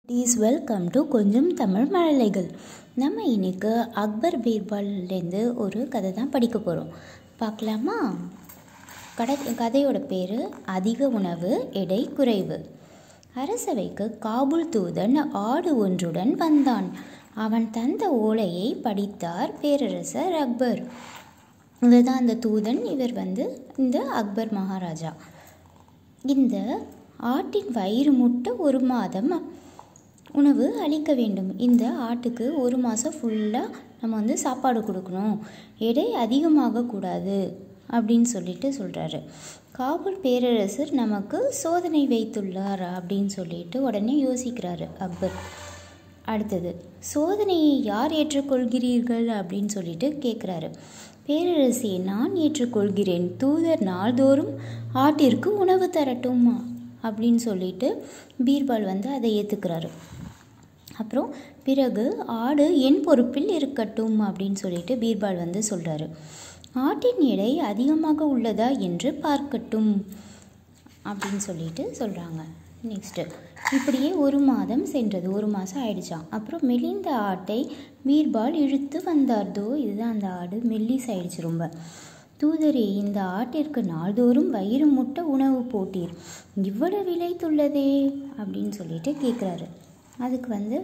please welcome to கொஞ்சம் தமிழ் மழலைகள் நம்ம இன்னைக்கு அக்பர் பீர்பால்லேருந்து ஒரு கதை தான் படிக்க போகிறோம் பார்க்கலாமா கடை கதையோட பேர் அதிக உணவு எடை குறைவு அரசவைக்கு காபூல் தூதன் ஆடு ஒன்றுடன் வந்தான் அவன் தந்த ஓலையை படித்தார் பேரரசர் அக்பர் இதுதான் அந்த தூதன் இவர் வந்து இந்த அக்பர் மகாராஜா இந்த ஆட்டின் வயிறு முட்ட ஒரு மாதம் உணவு அளிக்க வேண்டும் இந்த ஆட்டுக்கு ஒரு மாதம் ஃபுல்லாக நம்ம வந்து சாப்பாடு கொடுக்கணும் எடை அதிகமாக கூடாது அப்படின்னு சொல்லிட்டு சொல்கிறாரு காபூல் பேரரசர் நமக்கு சோதனை வைத்துள்ளார் அப்படின்னு சொல்லிட்டு உடனே யோசிக்கிறாரு அக்பர் அடுத்தது சோதனையை யார் ஏற்றுக்கொள்கிறீர்கள் அப்படின்னு சொல்லிட்டு கேட்குறாரு பேரரசியை நான் ஏற்றுக்கொள்கிறேன் தூதர் நாள்தோறும் ஆட்டிற்கு உணவு தரட்டும் அப்படின்னு சொல்லிட்டு பீர்பால் வந்து அதை ஏற்றுக்கிறாரு அப்புறம் பிறகு ஆடு என் பொறுப்பில் இருக்கட்டும் அப்படின்னு சொல்லிட்டு பீர்பால் வந்து சொல்கிறாரு ஆட்டின் எடை அதிகமாக உள்ளதா என்று பார்க்கட்டும் அப்படின்னு சொல்லிட்டு சொல்கிறாங்க நெக்ஸ்ட்டு இப்படியே ஒரு மாதம் சென்றது ஒரு மாதம் ஆயிடுச்சான் அப்புறம் மெலிந்த ஆட்டை பீர்பால் இழுத்து வந்தார்தோ இதுதான் அந்த ஆடு மெல்லிஸ் ஆயிடுச்சு ரொம்ப தூதரே இந்த ஆட்டிற்கு நாள்தோறும் வயிறு முட்டை உணவு போட்டீர் இவ்வளவு விலைத்துள்ளதே அப்படின்னு சொல்லிட்டு கேட்குறாரு அதுக்கு வந்து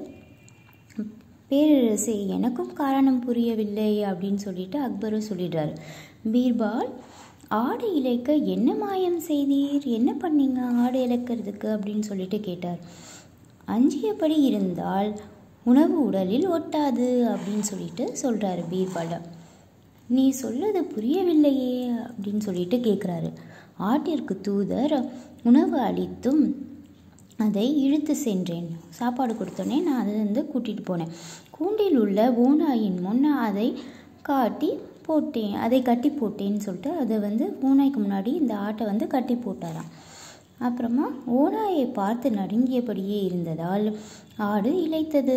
பேரரசே எனக்கும் காரணம் புரியவில்லை அப்படின்னு சொல்லிட்டு அக்பரும் சொல்லிடுறாரு பீர்பால் ஆடு இழைக்க என்ன மாயம் செய்தீர் என்ன பண்ணீங்க ஆடு இழக்கிறதுக்கு அப்படின்னு சொல்லிட்டு கேட்டார் அஞ்சியபடி இருந்தால் உணவு உடலில் ஒட்டாது அப்படின்னு சொல்லிட்டு சொல்கிறாரு பீர்பாலை நீ சொல்லது புரியவில்லையே அப்படின்னு சொல்லிட்டு கேட்குறாரு ஆட்டிற்கு தூதர் உணவு அளித்தும் அதை இழுத்து சென்றேன் சாப்பாடு கொடுத்தோன்னே நான் அதை வந்து கூட்டிகிட்டு போனேன் கூண்டில் உள்ள ஓநாயின் முன் அதை காட்டி போட்டேன் அதை கட்டி போட்டேன்னு சொல்லிட்டு அதை வந்து ஓநாய்க்கு முன்னாடி இந்த ஆட்டை வந்து கட்டி போட்டாராம் அப்புறமா ஓநாயை பார்த்து நடுங்கியபடியே இருந்ததால் ஆடு இழைத்தது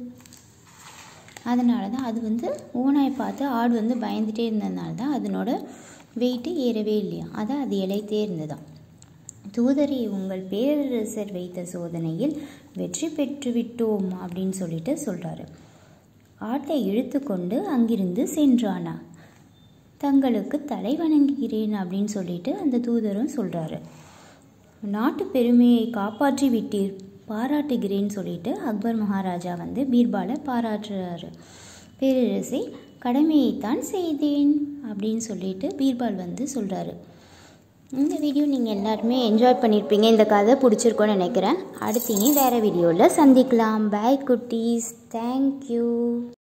அதனால தான் அது வந்து ஓனாயை பார்த்து ஆடு வந்து பயந்துட்டே இருந்ததுனால தான் அதனோட வெயிட்டு ஏறவே இல்லையா அதான் அது இழைத்தே இருந்ததாம் தூதரை உங்கள் பேரரசர் வைத்த சோதனையில் வெற்றி பெற்று விட்டோம் அப்படின்னு சொல்லிட்டு சொல்கிறாரு ஆட்டை இழுத்து கொண்டு அங்கிருந்து சென்றானா தங்களுக்கு தலை வணங்குகிறேன் அப்படின்னு சொல்லிட்டு அந்த தூதரும் சொல்கிறாரு நாட்டு பெருமையை காப்பாற்றி விட்டீர் பாராட்டுகிறேன்னு சொல்லிட்டு அக்பர் மகாராஜா வந்து பீர்பாலை பாராட்டுறாரு பேரரசை கடமையைத்தான் செய்தேன் அப்படின்னு சொல்லிட்டு பீர்பால் வந்து சொல்கிறாரு இந்த வீடியோ நீங்கள் எல்லாருமே என்ஜாய் பண்ணியிருப்பீங்க இந்த கதை பிடிச்சிருக்கோன்னு நினைக்கிறேன் அடுத்து இனி வேறு வீடியோவில் சந்திக்கலாம் பாய் குட்டீஸ் தேங்க்யூ